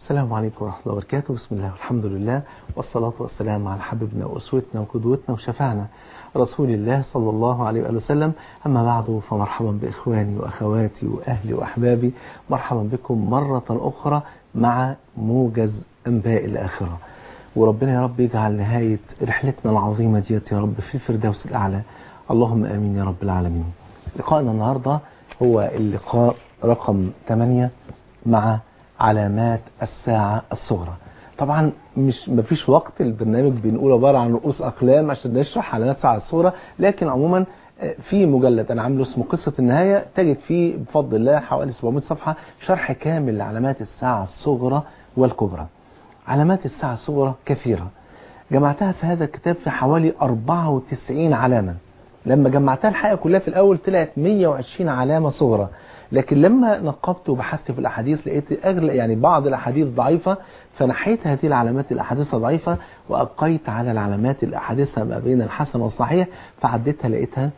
السلام عليكم ورحمة الله وبركاته بسم الله والحمد لله والصلاة والسلام على حبيبنا وأسوتنا وقدوتنا وشفعنا رسول الله صلى الله عليه وآله وسلم أما بعد فمرحبا بإخواني وأخواتي وأهلي وأحبابي مرحبا بكم مرة أخرى مع موجز أنباء الآخرة وربنا يا رب يجعل نهاية رحلتنا العظيمة ديت يا رب في الفردوس الأعلى اللهم آمين يا رب العالمين لقائنا النهاردة هو اللقاء رقم 8 مع علامات الساعة الصغرى طبعا مش مفيش وقت البرنامج بنقول عبارة عن رؤوس أقلام عشان نشرح علامات الساعة الصغرى لكن عموما في مجلد أنا عامله اسمه قصة النهاية تجد فيه بفضل الله حوالي 700 صفحة شرح كامل لعلامات الساعة الصغرى والكبرى علامات الساعة الصغرى كثيرة جمعتها في هذا الكتاب في حوالي 94 علامة لما جمعتها الحقيقة كلها في الأول طلعت 120 علامة صغرى لكن لما نقبت وبحثت في الأحاديث لقيت أغلى يعني بعض الأحاديث ضعيفة فنحيت هذه العلامات الأحاديث ضعيفة وأبقيت على العلامات الأحاديث ما بين الحسن والصحيح فعديتها لقيتها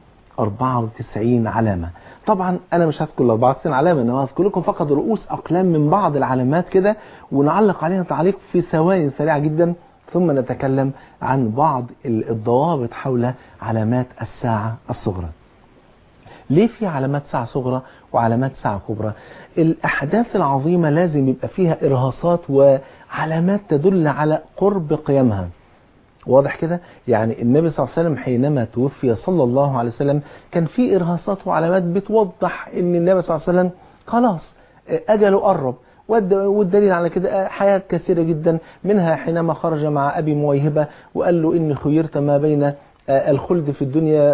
94 علامة طبعا أنا مش هذكر ال 94 علامة إنما هذكر لكم فقط رؤوس أقلام من بعض العلامات كده ونعلق عليها تعليق في ثواني سريعة جدا ثم نتكلم عن بعض الضوابط حول علامات الساعة الصغرى ليه في علامات ساعة صغرى وعلامات ساعة كبرى الأحداث العظيمة لازم يبقى فيها إرهاصات وعلامات تدل على قرب قيامها واضح كده يعني النبي صلى الله عليه وسلم حينما توفي صلى الله عليه وسلم كان في إرهاصات وعلامات بتوضح ان النبي صلى الله عليه وسلم خلاص أجله قرب والدليل على كده حياة كثيرة جدا منها حينما خرج مع أبي مويهبة وقال له إني خيرت ما بين الخلد في الدنيا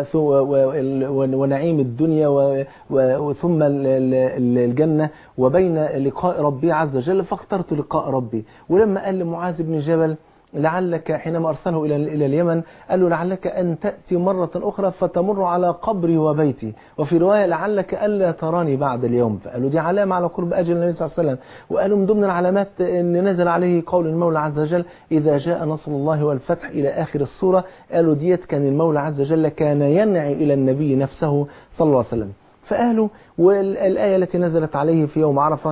ونعيم الدنيا ثم الجنة وبين لقاء ربي عز وجل فاخترت لقاء ربي ولما قال لمعاذ بن جبل لعلك حينما أرسله إلى إلى اليمن قال له لعلك أن تأتي مرة أخرى فتمر على قبري وبيتي وفي رواية لعلك ألا تراني بعد اليوم فقالوا دي علامة على قرب أجل النبي صلى الله عليه وسلم وقالوا من ضمن العلامات أن نزل عليه قول المولى عز وجل إذا جاء نصر الله والفتح إلى آخر السورة قالوا ديت كان المولى عز وجل كان ينعي إلى النبي نفسه صلى الله عليه وسلم فقالوا والآية التي نزلت عليه في يوم عرفة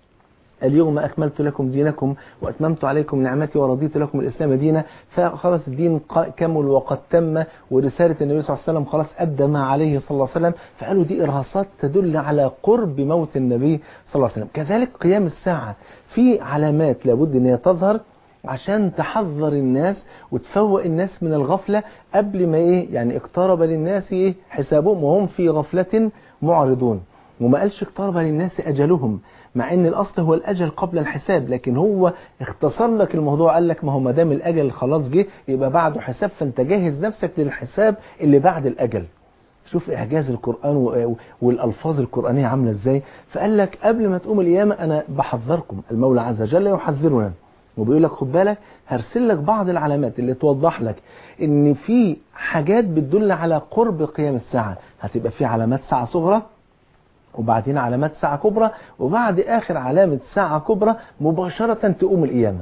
اليوم أكملت لكم دينكم وأتممت عليكم نعمتي ورضيت لكم الإسلام دينا فخلاص الدين كمل وقد تم ورسالة النبي صلى الله عليه وسلم خلاص أدى ما عليه صلى الله عليه وسلم فقالوا دي إرهاصات تدل على قرب موت النبي صلى الله عليه وسلم كذلك قيام الساعة في علامات لابد أن هي تظهر عشان تحذر الناس وتفوق الناس من الغفلة قبل ما إيه يعني اقترب للناس إيه حسابهم وهم في غفلة معرضون وما قالش اقترب للناس أجلهم مع ان الاصل هو الاجل قبل الحساب لكن هو اختصر لك الموضوع قال لك ما هو ما دام الاجل خلاص جه يبقى بعده حساب فانت جاهز نفسك للحساب اللي بعد الاجل شوف اعجاز القران والالفاظ القرانيه عامله ازاي فقال لك قبل ما تقوم القيامه انا بحذركم المولى عز وجل يحذرنا وبيقول لك خد بالك هرسل لك بعض العلامات اللي توضح لك ان في حاجات بتدل على قرب قيام الساعه هتبقى في علامات ساعه صغرى وبعدين علامات ساعة كبرى وبعد آخر علامة ساعة كبرى مباشرة تقوم القيامة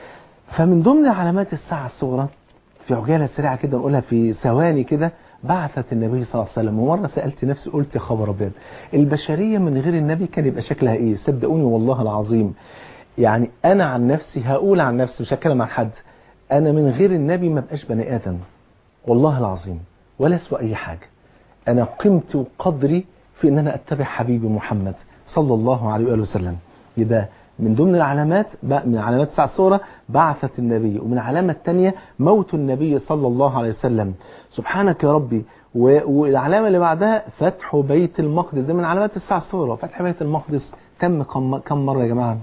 فمن ضمن علامات الساعة الصغرى في عجالة سريعة كده نقولها في ثواني كده بعثت النبي صلى الله عليه وسلم ومرة سألت نفسي قلت يا خبر أبيض البشرية من غير النبي كان يبقى شكلها إيه صدقوني والله العظيم يعني أنا عن نفسي هقول عن نفسي مش هتكلم عن حد أنا من غير النبي ما بقاش بني آدم والله العظيم ولا أسوأ أي حاجة أنا قيمتي وقدري في ان انا اتبع حبيبي محمد صلى الله عليه واله وسلم يبقى من ضمن العلامات من علامات الساعه الصغرى بعثة النبي ومن العلامه الثانيه موت النبي صلى الله عليه وسلم سبحانك يا ربي والعلامه اللي بعدها فتح بيت المقدس ده من علامات الساعه الصغرى فتح بيت المقدس تم كم مره يا جماعه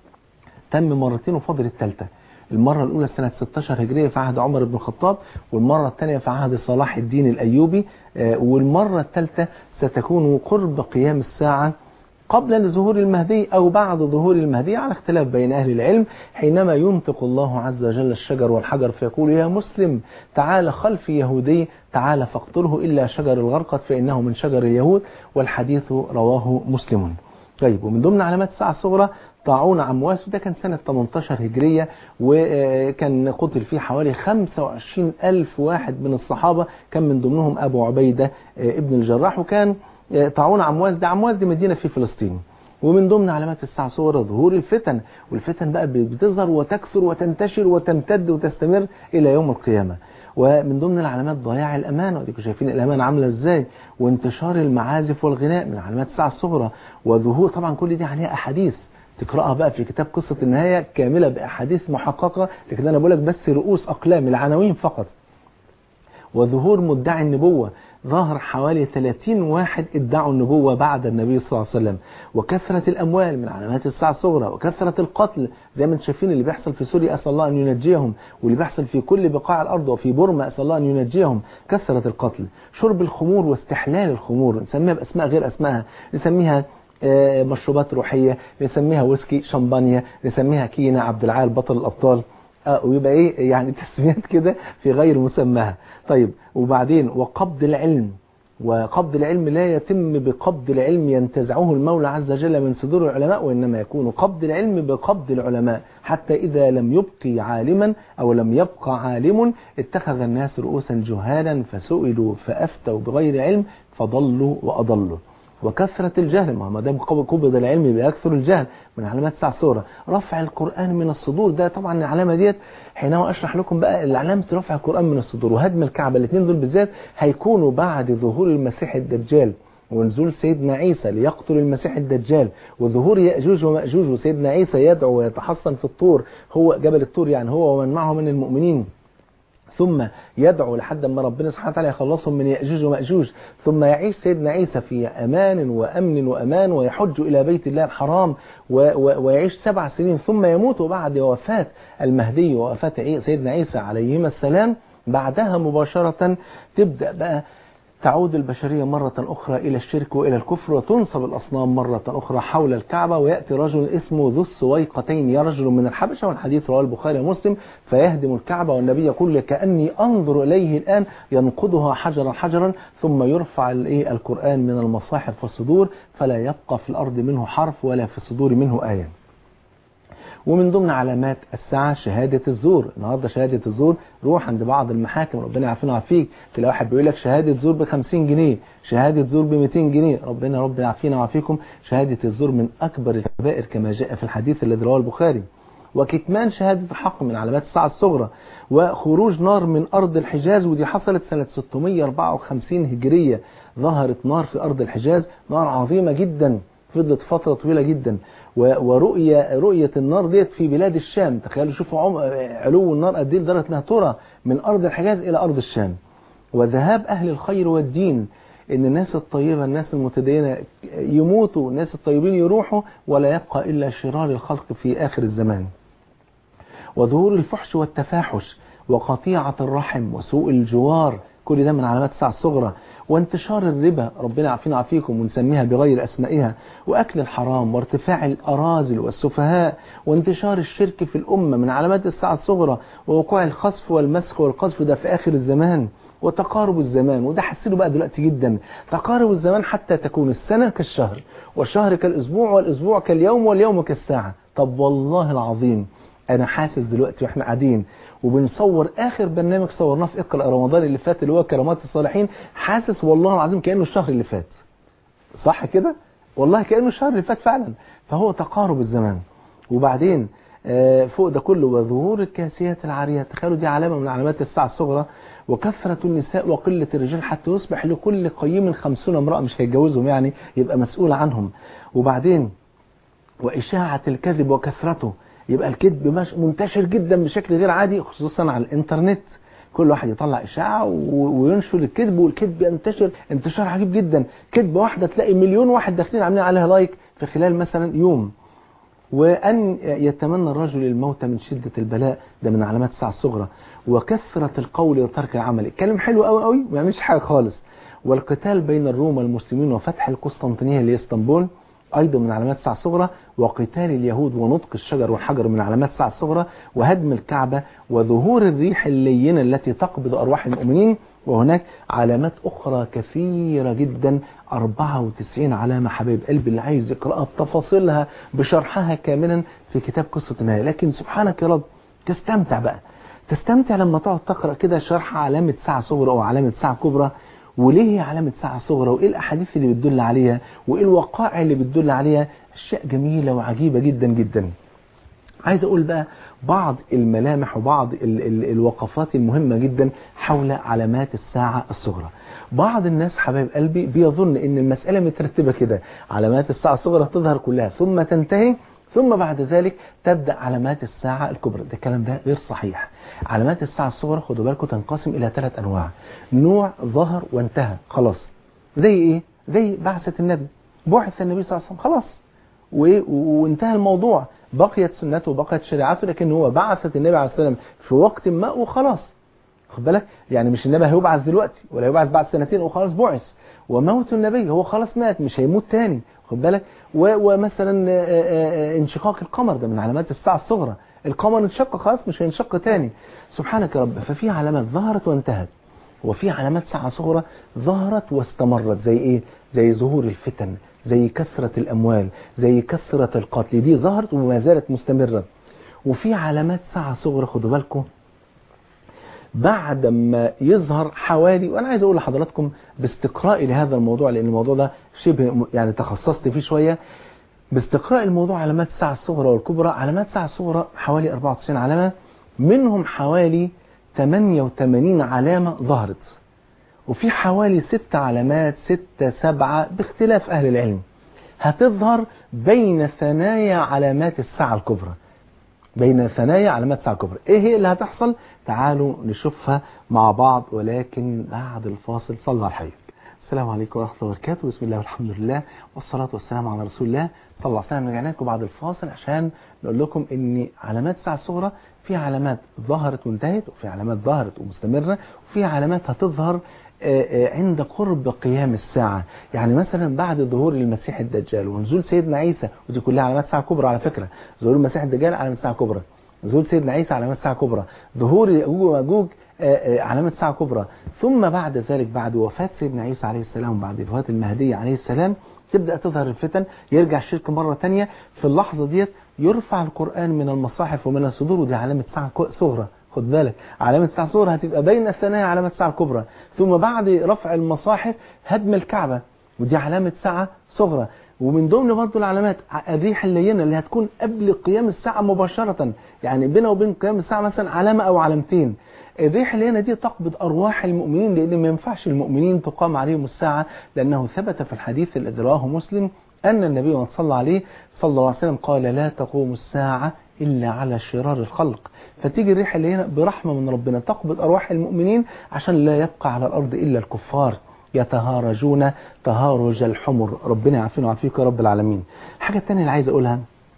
تم مرتين وفاضل الثالثه المرة الأولى سنة 16 هجرية في عهد عمر بن الخطاب والمرة الثانية في عهد صلاح الدين الأيوبي والمرة الثالثة ستكون قرب قيام الساعة قبل ظهور المهدي أو بعد ظهور المهدي على اختلاف بين أهل العلم حينما ينطق الله عز وجل الشجر والحجر فيقول يا مسلم تعال خلف يهودي تعال فاقتله إلا شجر الغرقد فإنه من شجر اليهود والحديث رواه مسلم طيب ومن ضمن علامات الساعة الصغرى طاعون عمواس وده كان سنة 18 هجرية وكان قتل فيه حوالي 25 ألف واحد من الصحابة كان من ضمنهم أبو عبيدة ابن الجراح وكان طاعون عمواس ده عمواس دي مدينة في فلسطين ومن ضمن علامات الساعة صغرى ظهور الفتن والفتن بقى بتظهر وتكثر وتنتشر وتمتد وتستمر إلى يوم القيامة ومن ضمن العلامات ضياع الأمانة وديكم شايفين الأمانة عاملة إزاي وانتشار المعازف والغناء من علامات الساعة الصغرى وظهور طبعا كل دي عليها أحاديث تقرأها بقى في كتاب قصة النهاية كاملة بأحاديث محققة لكن أنا بقول لك بس رؤوس أقلام العناوين فقط وظهور مدعي النبوة ظهر حوالي 30 واحد ادعوا النبوة بعد النبي صلى الله عليه وسلم وكثرة الأموال من علامات الساعة الصغرى وكثرة القتل زي ما انتم شايفين اللي بيحصل في سوريا أسأل الله أن ينجيهم واللي بيحصل في كل بقاع الأرض وفي بورما أسأل الله أن ينجيهم كثرة القتل شرب الخمور واستحلال الخمور نسميها بأسماء غير أسمائها نسميها آه، مشروبات روحية نسميها ويسكي شمبانيا نسميها كينا عبد العال بطل الأبطال اه ويبقى ايه يعني تسميات كده في غير مسماها طيب وبعدين وقبض العلم وقبض العلم لا يتم بقبض العلم ينتزعه المولى عز وجل من صدور العلماء وإنما يكون قبض العلم بقبض العلماء حتى إذا لم يبقي عالما أو لم يبقى عالم اتخذ الناس رؤوسا جهالا فسئلوا فأفتوا بغير علم فضلوا وأضلوا وكثرة الجهل ما دام قبض العلم بيكثر الجهل من علامات الساعة الصغرى رفع القرآن من الصدور ده طبعا العلامة ديت حينما أشرح لكم بقى علامة رفع القرآن من الصدور وهدم الكعبة الاثنين دول بالذات هيكونوا بعد ظهور المسيح الدجال ونزول سيدنا عيسى ليقتل المسيح الدجال وظهور يأجوج ومأجوج وسيدنا عيسى يدعو ويتحصن في الطور هو جبل الطور يعني هو ومن معه من المؤمنين ثم يدعو لحد ما ربنا سبحانه وتعالى يخلصهم من يأجوج ومأجوج ثم يعيش سيدنا عيسى في أمان وأمن وأمان ويحج إلى بيت الله الحرام و و ويعيش سبع سنين ثم يموت بعد وفاة المهدي ووفاة سيدنا عيسى عليهما السلام بعدها مباشرة تبدأ بقى تعود البشرية مرة أخرى إلى الشرك وإلى الكفر وتنصب الأصنام مرة أخرى حول الكعبة ويأتي رجل اسمه ذو السويقتين يا رجل من الحبشة والحديث رواه البخاري ومسلم فيهدم الكعبة والنبي يقول كأني أنظر إليه الآن ينقضها حجرا حجرا ثم يرفع القرآن من المصاحف والصدور فلا يبقى في الأرض منه حرف ولا في الصدور منه آية ومن ضمن علامات الساعة شهادة الزور النهاردة شهادة الزور روح عند بعض المحاكم ربنا يعافينا ويعافيك تلاقي واحد بيقول لك شهادة زور ب 50 جنيه شهادة زور ب 200 جنيه ربنا رب يعافينا ويعافيكم شهادة الزور من أكبر الكبائر كما جاء في الحديث الذي رواه البخاري وكتمان شهادة الحق من علامات الساعة الصغرى وخروج نار من أرض الحجاز ودي حصلت سنة 654 هجرية ظهرت نار في أرض الحجاز نار عظيمة جدا فضلت فترة طويلة جدا ورؤية رؤية النار ديت في بلاد الشام تخيلوا شوفوا علو النار قد ايه لدرجة انها ترى من أرض الحجاز إلى أرض الشام وذهاب أهل الخير والدين ان الناس الطيبة الناس المتدينة يموتوا الناس الطيبين يروحوا ولا يبقى إلا شرار الخلق في آخر الزمان وظهور الفحش والتفاحش وقطيعة الرحم وسوء الجوار كل ده من علامات الساعة الصغرى وانتشار الربا ربنا يعافينا ويعافيكم ونسميها بغير أسمائها وأكل الحرام وارتفاع الأراذل والسفهاء وانتشار الشرك في الأمة من علامات الساعة الصغرى ووقوع الخصف والمسخ والقذف ده في آخر الزمان وتقارب الزمان وده حسينه بقى دلوقتي جدا تقارب الزمان حتى تكون السنة كالشهر والشهر كالأسبوع والأسبوع كاليوم واليوم كالساعة طب والله العظيم أنا حاسس دلوقتي وإحنا قاعدين وبنصور آخر برنامج صورناه في اقرأ رمضان اللي فات اللي هو كرامات الصالحين حاسس والله العظيم كأنه الشهر اللي فات صح كده؟ والله كأنه الشهر اللي فات فعلا فهو تقارب الزمان وبعدين آه فوق ده كله وظهور الكاسيات العاريات تخيلوا دي علامة من علامات الساعة الصغرى وكثرة النساء وقلة الرجال حتى يصبح لكل قيم خمسون امرأة مش هيتجوزهم يعني يبقى مسؤول عنهم وبعدين وإشاعة الكذب وكثرته يبقى الكذب مش منتشر جدا بشكل غير عادي خصوصا على الانترنت كل واحد يطلع إشاعة وينشر الكذب والكذب ينتشر انتشار عجيب جدا كذبة واحدة تلاقي مليون واحد داخلين عاملين عليها لايك في خلال مثلا يوم وأن يتمنى الرجل الموت من شدة البلاء ده من علامات الساعة الصغرى وكثرة القول وترك العمل الكلام حلو قوي قوي وما يعملش حاجة خالص والقتال بين الروم والمسلمين وفتح القسطنطينية لإسطنبول أيضا من علامات الساعة الصغرى وقتال اليهود ونطق الشجر والحجر من علامات الساعة الصغرى وهدم الكعبة وظهور الريح اللينة التي تقبض أرواح المؤمنين وهناك علامات أخرى كثيرة جدا 94 علامة حبيب قلبي اللي عايز يقرأها بتفاصيلها بشرحها كاملا في كتاب قصة النهاية لكن سبحانك يا رب تستمتع بقى تستمتع لما تقعد تقرأ كده شرح علامة ساعة صغرى أو علامة ساعة كبرى وليه هي علامة ساعة صغرى وإيه الأحاديث اللي بتدل عليها وإيه الوقائع اللي بتدل عليها أشياء جميلة وعجيبة جدا جدا عايز أقول بقى بعض الملامح وبعض ال ال الوقفات المهمة جدا حول علامات الساعة الصغرى بعض الناس حبايب قلبي بيظن ان المسألة مترتبة كده علامات الساعة الصغرى تظهر كلها ثم تنتهي ثم بعد ذلك تبدأ علامات الساعة الكبرى ده الكلام ده غير صحيح علامات الساعة الصغرى خدوا بالكم تنقسم إلى ثلاث أنواع نوع ظهر وانتهى خلاص زي إيه؟ زي بعثة النبي بعث النبي صلى الله عليه وسلم خلاص وانتهى الموضوع بقيت سنته وبقيت شريعته لكن هو بعثت النبي عليه الصلاة والسلام في وقت ما وخلاص خد بالك يعني مش النبي هيبعث دلوقتي ولا هيبعث بعد سنتين وخلاص بعث وموت النبي هو خلاص مات مش هيموت تاني خد بالك ومثلا انشقاق القمر ده من علامات الساعة الصغرى القمر انشق خلاص مش هينشق تاني سبحانك يا رب ففي علامات ظهرت وانتهت وفي علامات ساعة صغرى ظهرت واستمرت زي ايه زي ظهور الفتن زي كثرة الأموال زي كثرة القتل دي ظهرت وما زالت مستمرة وفي علامات ساعة صغرى خدوا بالكم بعد ما يظهر حوالي وانا عايز اقول لحضراتكم باستقرائي لهذا الموضوع لان الموضوع ده شبه يعني تخصصت فيه شويه باستقراء الموضوع علامات الساعه الصغرى والكبرى علامات الساعه الصغرى حوالي 94 علامه منهم حوالي 88 علامه ظهرت وفي حوالي ست علامات ستة سبعة باختلاف أهل العلم هتظهر بين ثنايا علامات الساعة الكبرى بين ثنايا علامات الساعة الكبرى ايه هي اللي هتحصل تعالوا نشوفها مع بعض ولكن بعد الفاصل صلى على الحبيب السلام عليكم ورحمة الله وبركاته بسم الله والحمد لله والصلاة والسلام على رسول الله صلى الله عليه وسلم رجعنا لكم بعد الفاصل عشان نقول لكم ان علامات الساعة الصغرى في علامات ظهرت وانتهت وفي علامات ظهرت ومستمرة وفي علامات هتظهر عند قرب قيام الساعة يعني مثلا بعد ظهور المسيح الدجال ونزول سيدنا عيسى ودي كلها علامات ساعة كبرى على فكرة ظهور المسيح الدجال علامة ساعة كبرى ظهور سيدنا عيسى علامات ساعة كبرى ظهور يأجوج ومأجوج علامة ساعة كبرى ثم بعد ذلك بعد وفاة سيدنا عيسى عليه السلام وبعد وفاة المهدي عليه السلام تبدأ تظهر الفتن يرجع الشرك مرة تانية في اللحظة ديت يرفع القرآن من المصاحف ومن الصدور ودي علامة ساعة صغرى خد بالك علامة الساعة الصغرى هتبقى بين الثنايا علامة الساعة الكبرى ثم بعد رفع المصاحف هدم الكعبة ودي علامة ساعة صغرى ومن ضمن برضه العلامات الريح اللينة اللي هتكون قبل قيام الساعة مباشرة يعني بينه وبين قيام الساعة مثلا علامة أو علامتين الريح اللينة دي تقبض أرواح المؤمنين لأن ما ينفعش المؤمنين تقام عليهم الساعة لأنه ثبت في الحديث الذي رواه مسلم أن النبي صلى الله عليه صلى الله عليه وسلم قال لا تقوم الساعة إلا على شرار الخلق فتيجي الريح اللي هنا برحمة من ربنا تقبض أرواح المؤمنين عشان لا يبقى على الأرض إلا الكفار يتهارجون تهارج الحمر ربنا يعافينا ويعافيك يا رب العالمين الحاجة الثانية اللي عايز أقولها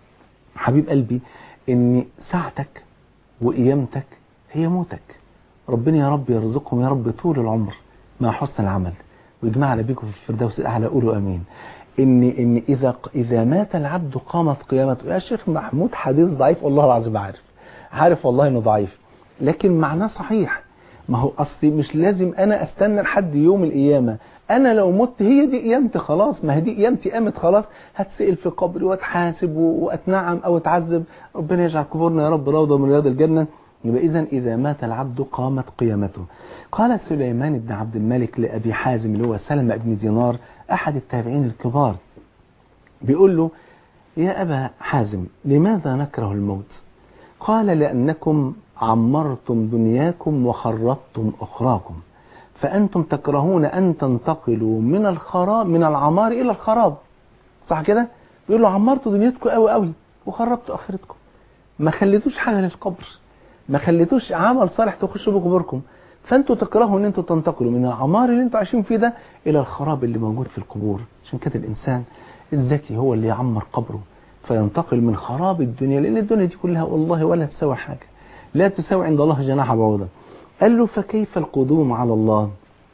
حبيب قلبي إن ساعتك وقيامتك هي موتك ربنا يا رب يرزقهم يا رب طول العمر مع حسن العمل ويجمعنا بيكم في الفردوس الأعلى قولوا أمين إن إن إذا إذا مات العبد قامت قيامته يا شيخ محمود حديث ضعيف والله العظيم عارف عارف والله إنه ضعيف لكن معناه صحيح ما هو أصلي مش لازم أنا أستنى لحد يوم القيامة أنا لو مت هي دي قيامتي خلاص ما هي دي قيامتي قامت خلاص هتسأل في قبري واتحاسب وأتنعم أو أتعذب ربنا يجعل قبورنا يا رب روضة من رياض الجنة يبقى إذا إذا مات العبد قامت قيامته قال سليمان بن عبد الملك لأبي حازم اللي هو سلمة بن دينار أحد التابعين الكبار بيقول له يا أبا حازم لماذا نكره الموت قال لأنكم عمرتم دنياكم وخربتم أخراكم فأنتم تكرهون أن تنتقلوا من الخراب من العمار إلى الخراب صح كده بيقول له عمرتوا دنيتكم قوي قوي وخربتوا آخرتكم ما خليتوش حاجة للقبر ما خليتوش عمل صالح تخشوا بقبوركم فانتوا تكرهوا ان انتوا تنتقلوا من العمار اللي انتوا عايشين فيه ده الى الخراب اللي موجود في القبور عشان كده الانسان الذكي هو اللي يعمر قبره فينتقل من خراب الدنيا لان الدنيا دي كلها والله ولا تساوي حاجه لا تساوي عند الله جناح بعوضه قال له فكيف القدوم على الله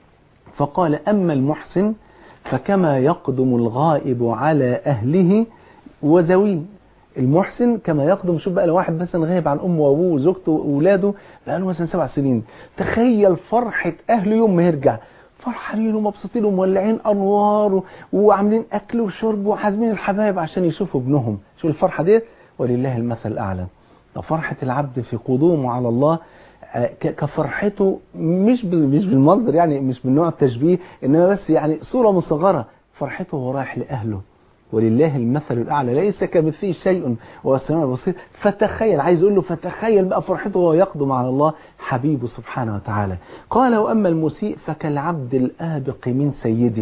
فقال اما المحسن فكما يقدم الغائب على اهله وذويه المحسن كما يقدم شوف بقى لو واحد مثلا غايب عن امه وابوه وزوجته واولاده بقى له مثلا سبع سنين تخيل فرحه اهله يوم ما يرجع فرحانين ومبسوطين ومولعين انوار وعاملين اكل وشرب وحازمين الحبايب عشان يشوفوا ابنهم شوف الفرحه ديت ولله المثل الاعلى فرحه العبد في قدومه على الله ك- كفرحته مش بال- مش بالمنظر يعني مش من نوع التشبيه انما بس يعني صوره مصغره فرحته وهو رايح لاهله ولله المثل الاعلى ليس كمثله شيء وهو السميع البصير فتخيل عايز اقول له فتخيل بقى فرحته وهو يقدم على الله حبيبه سبحانه وتعالى قال واما المسيء فكالعبد الابق من سيده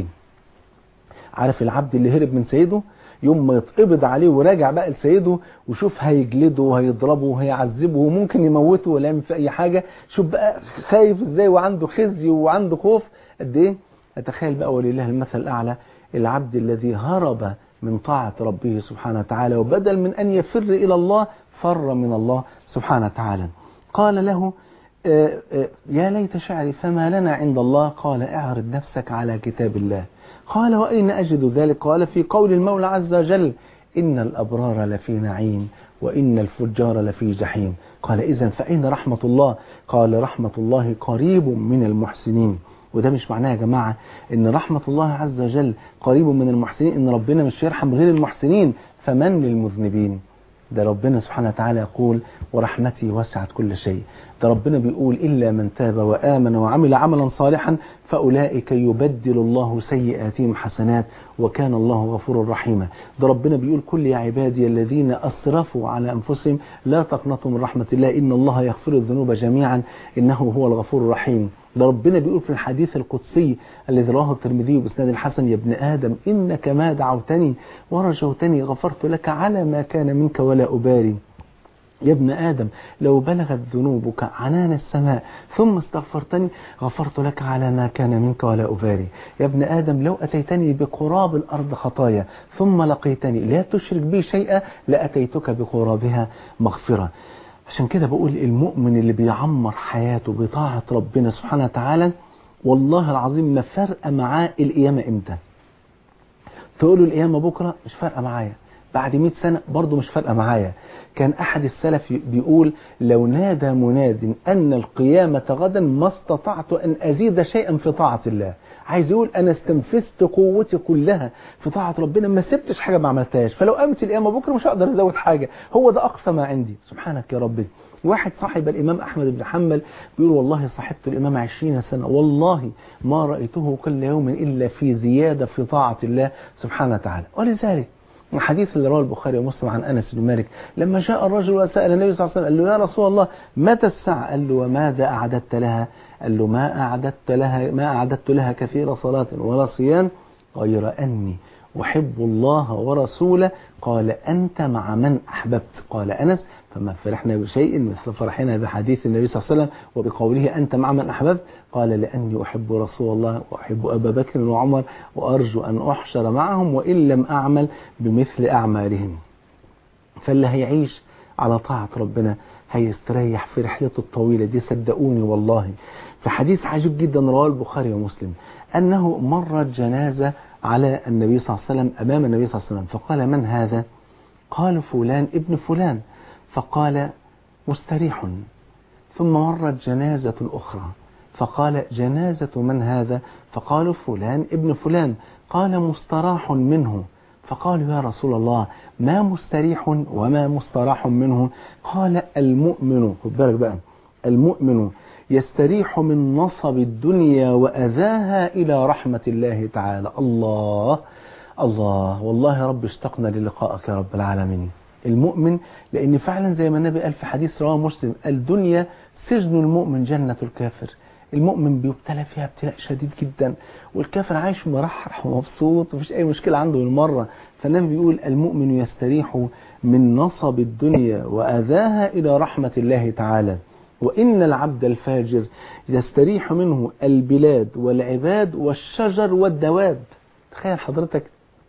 عارف العبد اللي هرب من سيده يوم ما يتقبض عليه وراجع بقى لسيده وشوف هيجلده وهيضربه وهيعذبه وممكن يموته ولا يعمل في اي حاجه شوف بقى خايف ازاي وعنده خزي وعنده خوف قد ايه اتخيل بقى ولله المثل الاعلى العبد الذي هرب من طاعه ربه سبحانه وتعالى وبدل من ان يفر الى الله فر من الله سبحانه وتعالى قال له آه، آه، يا ليت شعري فما لنا عند الله قال اعرض نفسك على كتاب الله قال وأين أجد ذلك قال في قول المولى عز وجل إن الأبرار لفي نعيم وإن الفجار لفي جحيم قال إذا فأين رحمة الله قال رحمة الله قريب من المحسنين وده مش معناه يا جماعة إن رحمة الله عز وجل قريب من المحسنين إن ربنا مش يرحم غير المحسنين فمن للمذنبين ده ربنا سبحانه وتعالى يقول ورحمتي وسعت كل شيء ده ربنا بيقول إلا من تاب وآمن وعمل عملا صالحا فأولئك يبدل الله سيئاتهم حسنات وكان الله غفورا رحيما ده ربنا بيقول كل يا عبادي الذين أسرفوا على أنفسهم لا تقنطوا من رحمة الله إن الله يغفر الذنوب جميعا إنه هو الغفور الرحيم ده ربنا بيقول في الحديث القدسي الذي رواه الترمذي باسناد الحسن يا ابن ادم انك ما دعوتني ورجوتني غفرت لك على ما كان منك ولا ابالي يا ابن آدم لو بلغت ذنوبك عنان السماء ثم استغفرتني غفرت لك على ما كان منك ولا أبالي يا ابن آدم لو أتيتني بقراب الأرض خطايا ثم لقيتني لا تشرك بي شيئا لأتيتك بقرابها مغفرة عشان كده بقول المؤمن اللي بيعمر حياته بطاعة ربنا سبحانه وتعالى والله العظيم ما فرق معاه القيامة امتى تقول له القيامة بكرة مش فارقة معايا بعد 100 سنة برضه مش فارقة معايا كان أحد السلف بيقول لو نادى مناد أن القيامة غدا ما استطعت أن أزيد شيئا في طاعة الله عايز يقول أنا استنفذت قوتي كلها في طاعة ربنا ما سبتش حاجة ما عملتهاش فلو قامت القيامة بكرة مش هقدر أزود حاجة هو ده أقصى ما عندي سبحانك يا ربي واحد صاحب الإمام أحمد بن حنبل بيقول والله صاحبت الإمام عشرين سنة والله ما رأيته كل يوم إلا في زيادة في طاعة الله سبحانه وتعالى ولذلك الحديث اللي رواه البخاري ومسلم عن انس بن مالك لما جاء الرجل وسال النبي صلى الله عليه وسلم قال له يا رسول الله متى الساعه؟ قال له وماذا اعددت لها؟ قال له ما اعددت لها ما اعددت لها كثير صلاه ولا صيام غير اني احب الله ورسوله قال انت مع من احببت قال انس فما فرحنا بشيء مثل فرحنا بحديث النبي صلى الله عليه وسلم وبقوله انت مع من احببت قال لاني احب رسول الله واحب ابا بكر وعمر وارجو ان احشر معهم وان لم اعمل بمثل اعمالهم فاللي هيعيش على طاعه ربنا هيستريح في رحلته الطويله دي صدقوني والله في حديث عجيب جدا رواه البخاري ومسلم انه مرت جنازه على النبي صلى الله عليه وسلم امام النبي صلى الله عليه وسلم فقال من هذا؟ قال فلان ابن فلان فقال مستريح ثم مرت جنازة أخرى فقال جنازة من هذا فقالوا فلان ابن فلان قال مستراح منه فقالوا يا رسول الله ما مستريح وما مستراح منه قال المؤمن خد بالك بقى المؤمن يستريح من نصب الدنيا وأذاها إلى رحمة الله تعالى الله الله والله يا رب اشتقنا للقائك يا رب العالمين المؤمن لأن فعلا زي ما النبي قال في حديث رواه مسلم الدنيا سجن المؤمن جنة الكافر المؤمن بيبتلى فيها ابتلاء شديد جدا والكافر عايش مرحرح ومبسوط ومفيش أي مشكلة عنده بالمرة فالنبي بيقول المؤمن يستريح من نصب الدنيا وأذاها إلى رحمة الله تعالى وإن العبد الفاجر يستريح منه البلاد والعباد والشجر والدواب تخيل حضرتك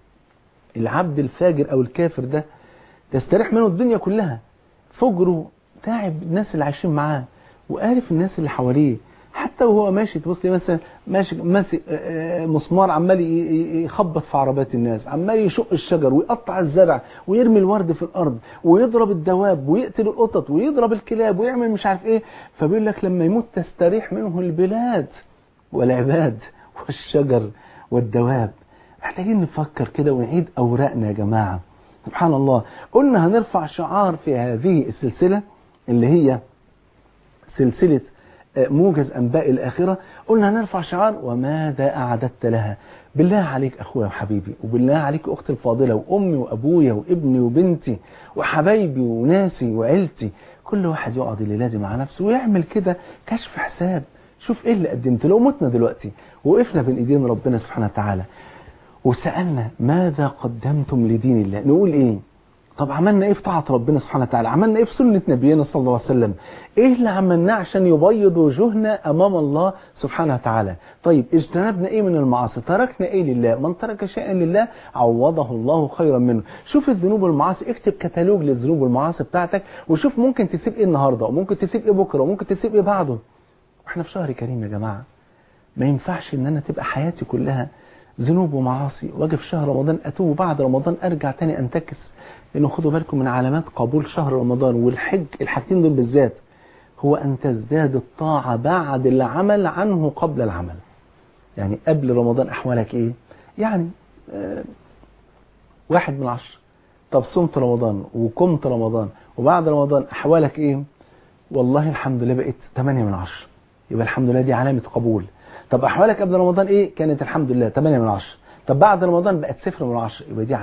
العبد الفاجر أو الكافر ده تستريح منه الدنيا كلها فجره تعب الناس اللي عايشين معاه وقارف الناس اللي حواليه حتى وهو ماشي تبص مثلا ماشي ماسك مسمار عمال يخبط في عربات الناس عمال يشق الشجر ويقطع الزرع ويرمي الورد في الارض ويضرب الدواب ويقتل القطط ويضرب الكلاب ويعمل مش عارف ايه فبيقول لك لما يموت تستريح منه البلاد والعباد والشجر والدواب محتاجين نفكر كده ونعيد اوراقنا يا جماعه سبحان الله قلنا هنرفع شعار في هذه السلسله اللي هي سلسلة موجز أنباء الآخرة قلنا نرفع شعار وماذا أعددت لها بالله عليك أخويا وحبيبي وبالله عليك أختي الفاضلة وأمي وأبويا وابني وبنتي وحبايبي وناسي وعيلتي كل واحد يقعد الليلة دي مع نفسه ويعمل كده كشف حساب شوف ايه اللي قدمت لو متنا دلوقتي وقفنا بين ايدين ربنا سبحانه وتعالى وسألنا ماذا قدمتم لدين الله نقول ايه طب عملنا ايه في طاعة ربنا سبحانه وتعالى عملنا ايه في سنة نبينا صلى الله عليه وسلم ايه اللي عملناه عشان يبيض وجوهنا امام الله سبحانه وتعالى طيب اجتنبنا ايه من المعاصي تركنا ايه لله من ترك شيئا لله عوضه الله خيرا منه شوف الذنوب والمعاصي اكتب كتالوج للذنوب والمعاصي بتاعتك وشوف ممكن تسيب ايه النهارده وممكن تسيب ايه بكره وممكن تسيب ايه بعده احنا في شهر كريم يا جماعه ما ينفعش ان انا تبقى حياتي كلها ذنوب ومعاصي واجي في شهر رمضان اتوب بعد رمضان ارجع تاني انتكس لانه خدوا بالكم من علامات قبول شهر رمضان والحج الحاجتين دول بالذات هو ان تزداد الطاعه بعد العمل عنه قبل العمل يعني قبل رمضان احوالك ايه يعني آه واحد من عشر طب صمت رمضان وقمت رمضان وبعد رمضان احوالك ايه والله الحمد لله بقيت 8 من عشر يبقى الحمد لله دي علامه قبول طب احوالك قبل رمضان ايه كانت الحمد لله 8 من 10 طب بعد رمضان بقت صفر من 10 يبقى دي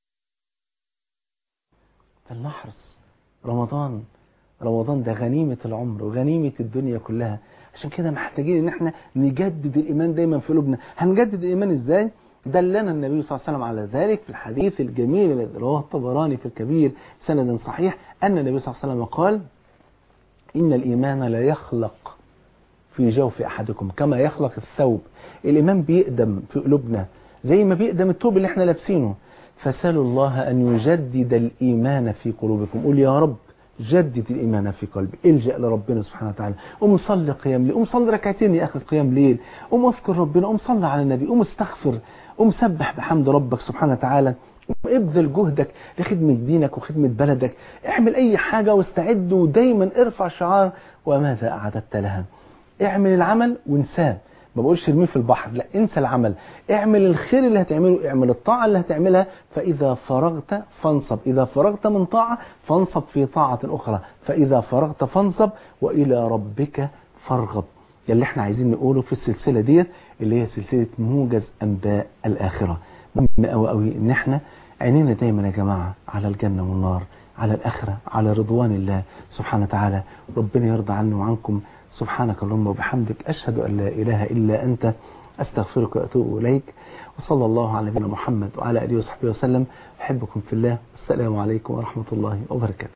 فلنحرص رمضان رمضان ده غنيمة العمر وغنيمة الدنيا كلها عشان كده محتاجين ان احنا نجدد الايمان دايما في قلوبنا هنجدد الايمان ازاي دلنا النبي صلى الله عليه وسلم على ذلك في الحديث الجميل الذي رواه الطبراني في الكبير سند صحيح ان النبي صلى الله عليه وسلم قال ان الايمان لا يخلق في جوف أحدكم كما يخلق الثوب الإيمان بيقدم في قلوبنا زي ما بيقدم الثوب اللي احنا لابسينه فسألوا الله أن يجدد الإيمان في قلوبكم قول يا رب جدد الإيمان في قلبي الجأ لربنا سبحانه وتعالى قوم صلي قيام ليل قوم صلي ركعتين يا أخي قيام ليل قوم اذكر ربنا قوم صلي على النبي قوم استغفر قوم سبح بحمد ربك سبحانه وتعالى ابذل جهدك لخدمة دينك وخدمة بلدك اعمل أي حاجة واستعد ودايما ارفع شعار وماذا أعددت لها اعمل العمل وانساه ما بقولش ارميه في البحر لا انسى العمل اعمل الخير اللي هتعمله اعمل الطاعة اللي هتعملها فإذا فرغت فانصب إذا فرغت من طاعة فانصب في طاعة أخرى فإذا فرغت فانصب وإلى ربك فارغب اللي احنا عايزين نقوله في السلسلة ديت اللي هي سلسلة موجز أنباء الآخرة مهم قوي قوي إن احنا عينينا دايما يا جماعة على الجنة والنار على الآخرة على رضوان الله سبحانه وتعالى ربنا يرضى عني وعنكم سبحانك اللهم وبحمدك أشهد أن لا إله إلا أنت أستغفرك وأتوب إليك وصلى الله على نبينا محمد وعلى آله وصحبه وسلم أحبكم في الله السلام عليكم ورحمة الله وبركاته